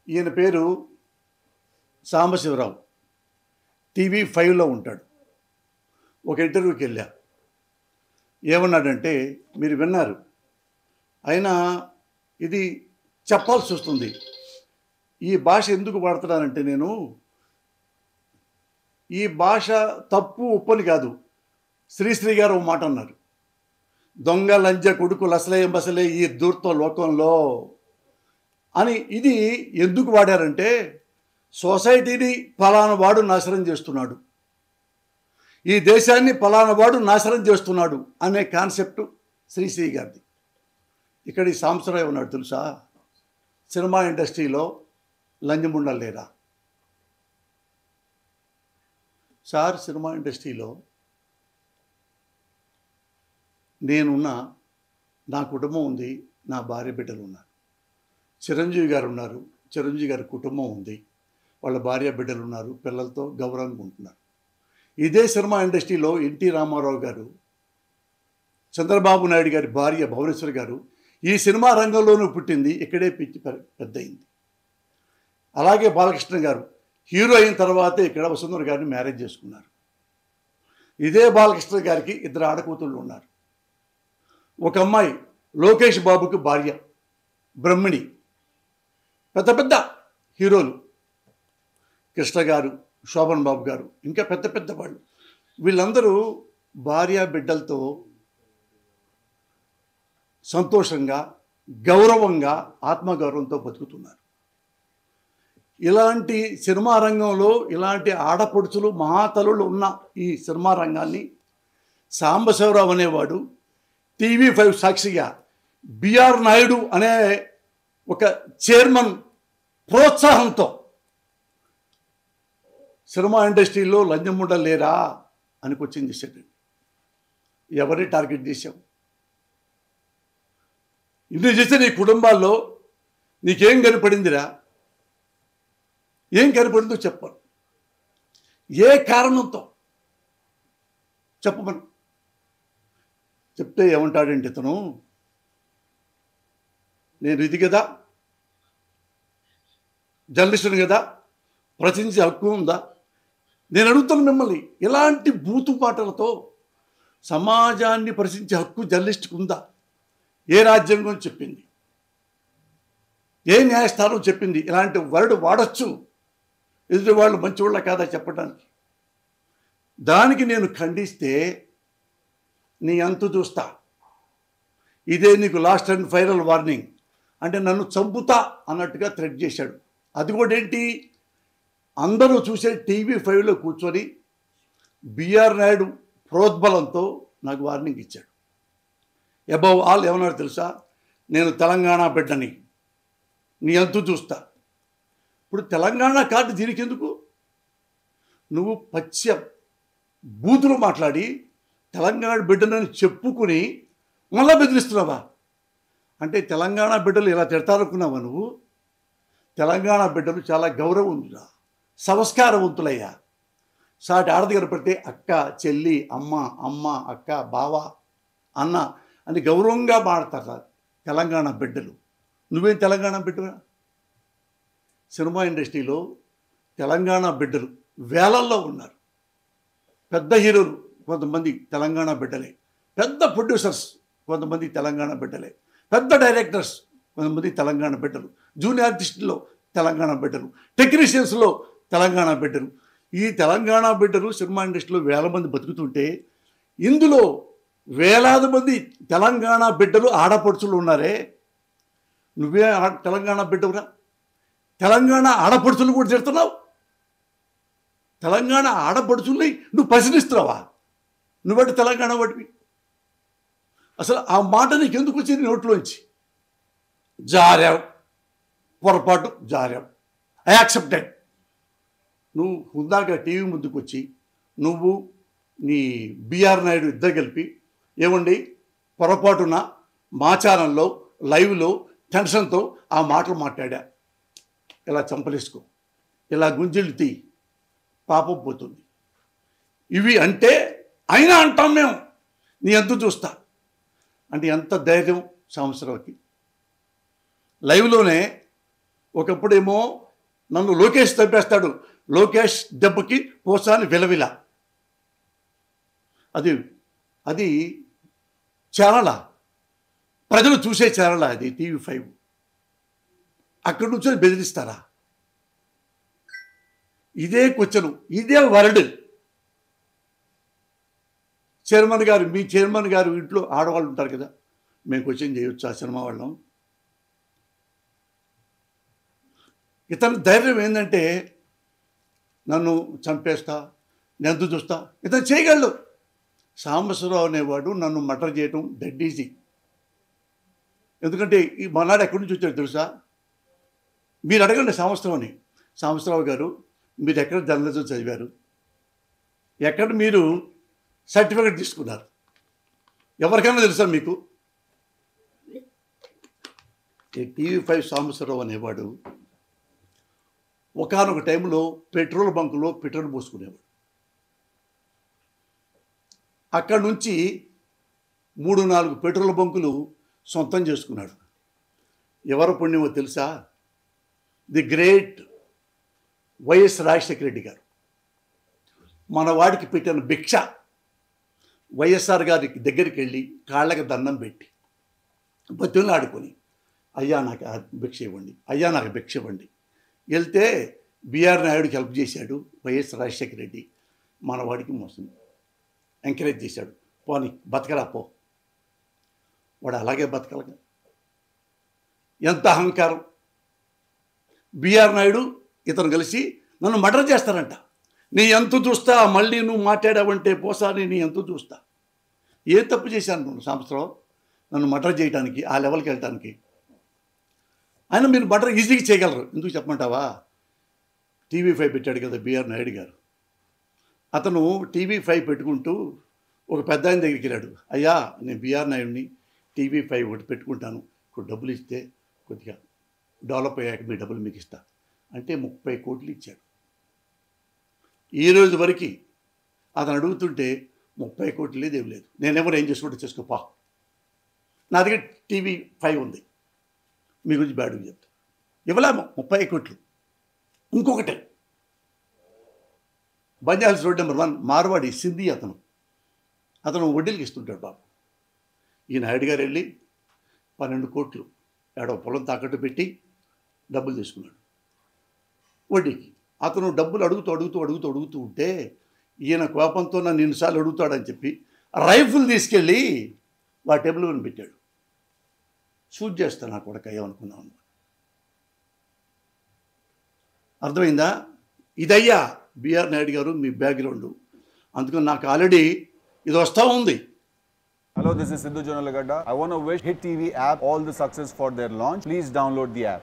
ఈయన పేరు సాంబశివరావు టీవీ ఫైవ్లో ఉంటాడు ఒక ఇంటర్వ్యూకి వెళ్ళా ఏమన్నాడంటే మీరు విన్నారు అయినా ఇది చెప్పాల్సి వస్తుంది ఈ భాష ఎందుకు వాడుతున్నానంటే నేను ఈ భాష తప్పు ఒప్పని కాదు శ్రీశ్రీ గారు ఒక మాట అన్నారు దొంగ లంజ కొడుకు లసలే బసలే ఈ దూర్త లోకంలో అని ఇది ఎందుకు వాడారంటే సొసైటీని ఫలానా వాడు నాశనం చేస్తున్నాడు ఈ దేశాన్ని ఫలానా వాడు నాశనం చేస్తున్నాడు అనే కాన్సెప్ట్ శ్రీశ్రీ గారిది ఇక్కడ ఈ సాంసరావు ఉన్నాడు తెలుసా సినిమా ఇండస్ట్రీలో లంజముండలు లేరా సార్ సినిమా ఇండస్ట్రీలో నేనున్నా నా కుటుంబం ఉంది నా భార్య బిడ్డలు ఉన్నారు చిరంజీవి గారు ఉన్నారు చిరంజీవి గారి కుటుంబం ఉంది వాళ్ళ భార్య బిడ్డలు ఉన్నారు పిల్లలతో గౌరవంగా ఉంటున్నారు ఇదే సినిమా ఇండస్ట్రీలో ఎన్టీ రామారావు గారు చంద్రబాబు నాయుడు గారి భార్య భువనేశ్వర్ గారు ఈ సినిమా రంగంలోనూ పుట్టింది ఇక్కడే పిచ్చి పె- పెద్దయింది అలాగే బాలకృష్ణ గారు హీరో అయిన తర్వాతే ఇక్కడ వసుంధర గారిని మ్యారేజ్ చేసుకున్నారు ఇదే బాలకృష్ణ గారికి ఇద్దరు ఆడకూతుళ్ళు ఉన్నారు ఒక అమ్మాయి లోకేష్ బాబుకి భార్య బ్రహ్మిణి పెద్ద పెద్ద హీరోలు కృష్ణ గారు శోభన్ బాబు గారు ఇంకా పెద్ద పెద్ద వాళ్ళు వీళ్ళందరూ భార్య బిడ్డలతో సంతోషంగా గౌరవంగా ఆత్మగౌరవంతో బతుకుతున్నారు ఇలాంటి సినిమా రంగంలో ఇలాంటి ఆడపడుచులు మహాతలులు ఉన్న ఈ సినిమా రంగాన్ని సాంబశివరావు అనేవాడు టీవీ ఫైవ్ సాక్షిగా బిఆర్ నాయుడు అనే ఒక చైర్మన్ ప్రోత్సాహంతో సినిమా ఇండస్ట్రీలో లంజముండ లేరా అని క్వశ్చన్ చేశాడు ఎవరిని టార్గెట్ చేశావు ఇన్ని చేస్తే నీ కుటుంబాల్లో నీకేం కనపడిందిరా ఏం కనపడిందో చెప్పను ఏ కారణంతో చెప్పమను చెప్తే ఏమంటాడంటే ఇతను నేను ఇది కదా జర్నలిస్టుని కదా ప్రశ్నించే హక్కు ఉందా నేను అడుగుతాను మిమ్మల్ని ఇలాంటి బూతు మాటలతో సమాజాన్ని ప్రశ్నించే హక్కు జర్నలిస్ట్కి ఉందా ఏ రాజ్యాంగం చెప్పింది ఏ న్యాయస్థానం చెప్పింది ఇలాంటి వర్డ్ వాడచ్చు ఎదుటి వాళ్ళు మంచివాళ్ళ కాదా చెప్పడానికి దానికి నేను ఖండిస్తే నీ అంతు చూస్తా ఇదే నీకు లాస్ట్ అండ్ ఫైనల్ వార్నింగ్ అంటే నన్ను చంపుతా అన్నట్టుగా థ్రెట్ చేశాడు అది కూడా ఏంటి అందరూ చూసే టీవీ ఫైవ్లో కూర్చొని బిఆర్ నాయుడు ప్రోద్బలంతో నాకు వార్నింగ్ ఇచ్చాడు అబౌవ్ ఆల్ ఏమన్నాడు తెలుసా నేను తెలంగాణ బిడ్డని నీ అంతు చూస్తా ఇప్పుడు తెలంగాణ కార్డు దీనికి ఎందుకు నువ్వు పచ్చ బూతులు మాట్లాడి తెలంగాణ బిడ్డనని చెప్పుకుని మళ్ళా బెదిరిస్తున్నావా అంటే తెలంగాణ బిడ్డలు ఇలా తిడతారనుకున్నావా నువ్వు తెలంగాణ బిడ్డలు చాలా గౌరవం ఉందిరా సంస్కారవంతులయ్యా సాటి ఆడదగ్గర పడితే అక్క చెల్లి అమ్మ అమ్మ అక్క బావ అన్న అని గౌరవంగా మాడతారు తెలంగాణ బిడ్డలు నువ్వేం తెలంగాణ బిడ్డరా సినిమా ఇండస్ట్రీలో తెలంగాణ బిడ్డలు వేలల్లో ఉన్నారు పెద్ద హీరోలు కొంతమంది తెలంగాణ బిడ్డలే పెద్ద ప్రొడ్యూసర్స్ కొంతమంది తెలంగాణ బిడ్డలే పెద్ద డైరెక్టర్స్ కొంతమంది తెలంగాణ బిడ్డలు జూనియర్ ఆర్టిస్టుల్లో తెలంగాణ బిడ్డలు టెక్నీషియన్స్లో తెలంగాణ బిడ్డలు ఈ తెలంగాణ బిడ్డలు సినిమా ఇండస్ట్రీలో వేల మంది బతుకుతుంటే ఇందులో వేలాది మంది తెలంగాణ బిడ్డలు ఆడపడుచులు ఉన్నారే నువ్వే ఆ- తెలంగాణ బిడ్డవురా తెలంగాణ ఆడపడుచులు కూడా తిడుతున్నావు తెలంగాణ ఆడపడుచుల్ని నువ్వు ప్రశ్నిస్తున్నావా నువ్వంటే తెలంగాణ వాటివి అసలు ఆ మాట నీకు ఎందుకు వచ్చింది నోట్లోంచి జారావు పొరపాటు జారావు ఐ యాక్సెప్టెడ్ నువ్వు హుందాగా టీవీ ముందుకు వచ్చి నువ్వు నీ బిఆర్ నాయుడు ఇద్దరు కలిపి ఏమండి పొరపాటున మా ఛానల్లో లైవ్లో టెన్షన్తో ఆ మాటలు మాట్లాడా ఇలా చంపలేసుకో ఇలా గుంజలు తీ పాపం పోతుంది ఇవి అంటే అయినా అంటాం మేము నీ ఎంత చూస్తా అంటే ఎంత ధైర్యం సంవత్సరంకి లైవ్లోనే ఒకప్పుడేమో నన్ను లోకేష్ చంపేస్తాడు లోకేష్ దెబ్బకి పోసాని విలవిల అది అది ఛానలా ప్రజలు చూసే ఛానల్ అది టీవీ ఫైవ్ అక్కడి నుంచి బెదిరిస్తారా ఇదే క్వశ్చన్ ఇదే వర్డ్ చైర్మన్ గారు మీ చైర్మన్ గారు ఇంట్లో ఆడవాళ్ళు ఉంటారు కదా మేము క్వశ్చన్ చేయొచ్చు ఆ సినిమా వాళ్ళం ఇతని ధైర్యం ఏంటంటే నన్ను చంపేస్తా నేను చూస్తా ఇతను చేయగలడు సాంబశ్వరరావు అనేవాడు నన్ను మటర్ చేయటం డెడ్ ఈజీ ఎందుకంటే ఈ మనాడు ఎక్కడి నుంచి వచ్చాడు తెలుసా మీరు అడగండి సాంబశ్వరావుని సాంబశ్వరరావు గారు మీరు ఎక్కడ జర్నలిజం చదివారు ఎక్కడ మీరు సర్టిఫికెట్ తీసుకున్నారు ఎవరికైనా తెలుసా మీకు ఈ టీవీ ఫైవ్ సాంబశ్వరరావు అనేవాడు ఒకనొక టైంలో పెట్రోల్ బంకులో పెట్రోల్ పోసుకునేవాడు అక్కడి నుంచి మూడు నాలుగు పెట్రోల్ బంకులు సొంతం చేసుకున్నాడు ఎవరు పుణ్యమో తెలుసా the great YS Rajasekhara Reddy garu మన వాడికి పెట్టిన భిక్ష వైఎస్ఆర్ గారికి దగ్గరికి వెళ్ళి కాళ్ళకి దండం పెట్టి బతులు ఆడుకొని అయ్యా నాకు ఆ భిక్ష ఇవ్వండి అయ్యా నాకు భిక్ష ఇవ్వండి వెళ్తే బీఆర్ నాయుడుకి హెల్ప్ చేశాడు వైఎస్ రాజశేఖర రెడ్డి మన వాడికి మోసం ఎంకరేజ్ చేశాడు పోని బతకరా పో వాడు అలాగే బతకలగా ఎంత అహంకారం బీఆర్ నాయుడు ఇతను కలిసి నన్ను మర్డర్ చేస్తారంట నీ ఎంత చూస్తా మళ్ళీ నువ్వు మాట్లాడావంటే పోసాని నీ ఎంత చూస్తా ఏ తప్పు చేశాను నువ్వు సంవత్సరం నన్ను మర్డర్ చేయడానికి ఆ లెవెల్కి వెళ్ళటానికి ఆయన మీరు మర్డర్ ఈజీగా చేయగలరు ఎందుకు చెప్పమంటావా టీవీ ఫైవ్ పెట్టాడు కదా బీఆర్ నాయుడు గారు అతను టీవీ ఫైవ్ పెట్టుకుంటూ ఒక పెద్ద ఆయన దగ్గరికి వెళ్ళాడు అయ్యా నేను బీఆర్ నాయుడిని టీవీ ఫైవ్ ఒకటి పెట్టుకుంటాను ఇప్పుడు డబ్బులు ఇస్తే కొద్దిగా డెవలప్ అయ్యాక మీ డబ్బులు మీకు ఇస్తా అంటే ముప్పై కోట్లు ఇచ్చాడు ఈ రోజు వరకు అతను అడుగుతుంటే ముప్పై కోట్లు లేదు ఏం లేదు నేనెవరు ఏం చేసుకుంటే చేసుకోపా నా దగ్గర టీవీ ఫైవ్ ఉంది మీ గురించి బ్యాడ్గా చెప్తా ఇవ్వలేము ముప్పై కోట్లు ఇంకొకటే బంజాల్స్ road number one Marwadi Sindhi అతను అతను వడ్డీలకి ఇస్తుంటాడు బాబు ఈ నాయుడు గారు వెళ్ళి పన్నెండు కోట్లు ఏడో పొలం తాకట్టు పెట్టి డబ్బులు తీసుకున్నాడు వడ్డీకి అతను డబ్బులు అడుగుతూ అడుగుతూ అడుగుతూ అడుగుతూ ఉంటే ఈయన కోపంతో నన్ను ఎన్నిసార్లు అడుగుతాడని చెప్పి రైఫిల్ తీసుకెళ్ళి వా టేబుల్ మీద పెట్టాడు షూట్ చేస్తా నా కొడక ఏమనుకున్నాను అర్థమైందా ఇదయ్యా బిఆర్ నాయుడు గారు మీ బ్యాక్గ్రౌండ్ అందుకని నాకు ఆల్రెడీ ఇది వస్తూ ఉంది Hello, this is Sidhu Jonalagada. I want to wish Hit TV app all the success for their launch. Please download the app.